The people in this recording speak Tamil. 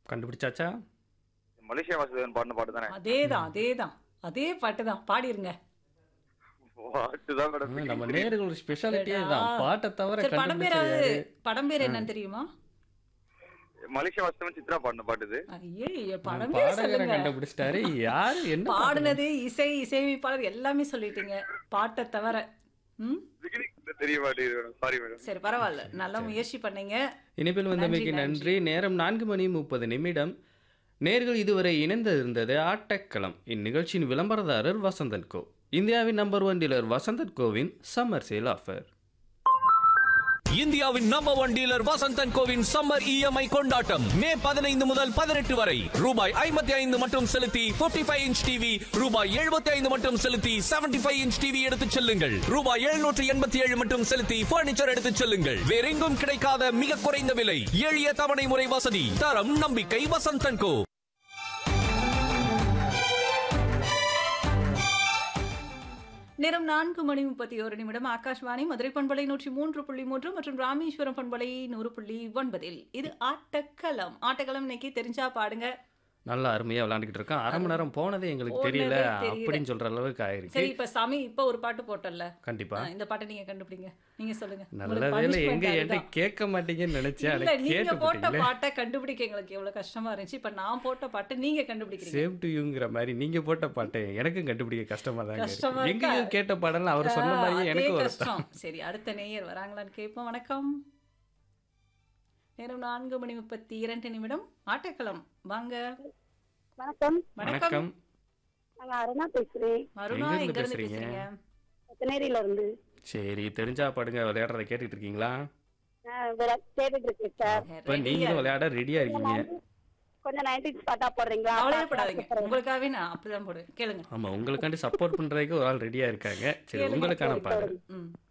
கண்டுபிடிச்சாச்சா மலேசியா வாசுதேவன் பாடின பாட்டு தானே அதேதான் அதேதான் அதே பாட்டு தான் பாடிருங்க பாட்டு தான் மேடம் ஆ, நம்ம நேர்கள் ஸ்பெஷாலிட்டியே தான் பாட்டை தவிர சரி படம் பேராவது கண்டுபிடிச்சது படம் பேர் என்னன்னு தெரியுமா மலேசியா வாசுதேவன் சித்ரா பாடின பாட்டு இது ஐயே படம் பேர் பாடகரை சொல்லுங்க கண்டுபிடிச்சிட்டாரு யாரு என்ன பாட்டு? பாடுனது இசை இசையமைப்பாளர் எல்லாமே சொல்லிட்டீங்க பாட்டை தவிர ம் beginning தெரிய மாட்டேங்குது மேடம் சாரி மேடம் சரி பரவாயில்ல நல்லா முயற்சி பண்ணீங்க இனிப்பில் வந்தமைக்கு நன்றி, நன்றி நேரம் நான்கு மணி முப்பது நிமிடம் நேர்கள் இதுவரை இணைந்திருந்தது ஆட்டக்களம் இந்நிகழ்ச்சியின் விளம்பரதாரர் வசந்தன் கோ இந்தியாவின் நம்பர் ஒன் டீலர் வசந்தன் கோவின் சம்மர் சேல் ஆஃபர் இந்தியாவின் நம்பர் ஒன் டீலர் வசந்தன் கோவின் சம்மர் இஎம்ஐ கொண்டாட்டம் மே பதினைந்து முதல் பதினெட்டு வரை ரூபாய் ஐம்பத்தி ஐந்து மட்டும் செலுத்தி 55 ஃபைவ் இன்ச் டிவி ரூபாய் எழுபத்தி ஐந்து மட்டும் செலுத்தி 75 ஃபைவ் இன்ச் டிவி எடுத்துச் செல்லுங்கள் ரூபாய் எழுநூற்று எண்பத்தி ஏழு மட்டும் செலுத்தி பர்னிச்சர் எடுத்துச் செல்லுங்கள் வேறெங்கும் கிடைக்காத மிக குறைந்த விலை எளிய தவணை முறை வசதி தரம் நம்பிக்கை வசந்தன் கோ நேரம் நான்கு மணி முப்பத்தி ஒரு நிமிடம் ஆகாஷ்வாணி மதுரை பண்பலை நூற்றி மூன்று புள்ளி மூன்று மற்றும் ராமேஸ்வரம் பண்பலை நூறு புள்ளி ஒன்பதில் இது ஆட்டக்களம் ஆட்டக்களம் இன்னைக்கு தெரிஞ்சா பாடுங்க நல்லா அருமையா விளையாண்டுக்கிட்டு இருக்கோம் அரை மணி நேரம் போனதே எங்களுக்கு போனதே தெரியல தெரியல. அப்படின்னு சொல்ற அளவுக்கு ஆயிருக்கு சரி இப்ப சாமி இப்ப ஒரு பாட்டு போட்டல்ல கண்டிப்பா ஆ, இந்த பாட்டை நீங்க கண்டுபிடிங்க நீங்க சொல்லுங்க நல்ல உங்களுக்கு வேலை punishment எங்க என்கிட்ட அதுதான். கேட்க மாட்டீங்கன்னு நினைச்சேன் இல்ல அதை நீங்க கேட்டு போட்ட போட்டீங்களே பாட்டை கண்டுபிடிக்க எங்களுக்கு எவ்வளவு கஷ்டமா இருந்துச்சு இப்ப நான் போட்ட பாட்டு நீங்க கண்டுபிடிக்கிறீங்க சேவ் டு யூங்கிற மாதிரி நீங்க போட்ட பாட்டை எனக்கும் கண்டுபிடிக்க கஷ்டமா தான் கஷ்டமா இருக்கு இருக்கா? எங்கேயும் கேட்ட பாடலாம் அவர் சொன்ன ஆ, மாதிரியே அதே எனக்கு ஒரு கஷ்டம் சரி அடுத்த நேயர் வராங்களான்னு கேட்போம் வணக்கம் நேரம் நான்கு மணி முப்பத்தி இரண்டு நிமிடம் ஆட்டக்களம் வாங்க வணக்கம் வணக்கம் வணக்கம் நான் அருணா பேசுறேன் அருணா எங்க இருந்து எங்க இருந்து பேசுறீங்க? பேசுறீங்க சென்னையில இருந்து சரி தெரிஞ்சா பாடுங்க விளையாடுறத கேட்டுட்டு இருக்கீங்களா நான் விளா- கேட்டுட்டு இருக்கேன் சார் இப்ப நீங்களும் விளையாட ரெடியா இருக்கீங்க கொஞ்சம் நைன்டிஸ் பாட்டா போடுறீங்களா கவலையப்படாதீங்க உங்களுக்காகவே நான் அப்படிதான் போடுவேன் கேளுங்க ஆமா உங்களுக்காண்டி சப்போர்ட் பண்றதுக்கு ஒரு ஆள் ரெடியா இருக்காங்க சரி கேளுங்க, உங்களுக்கான கேளுங்க. பாடல் ம்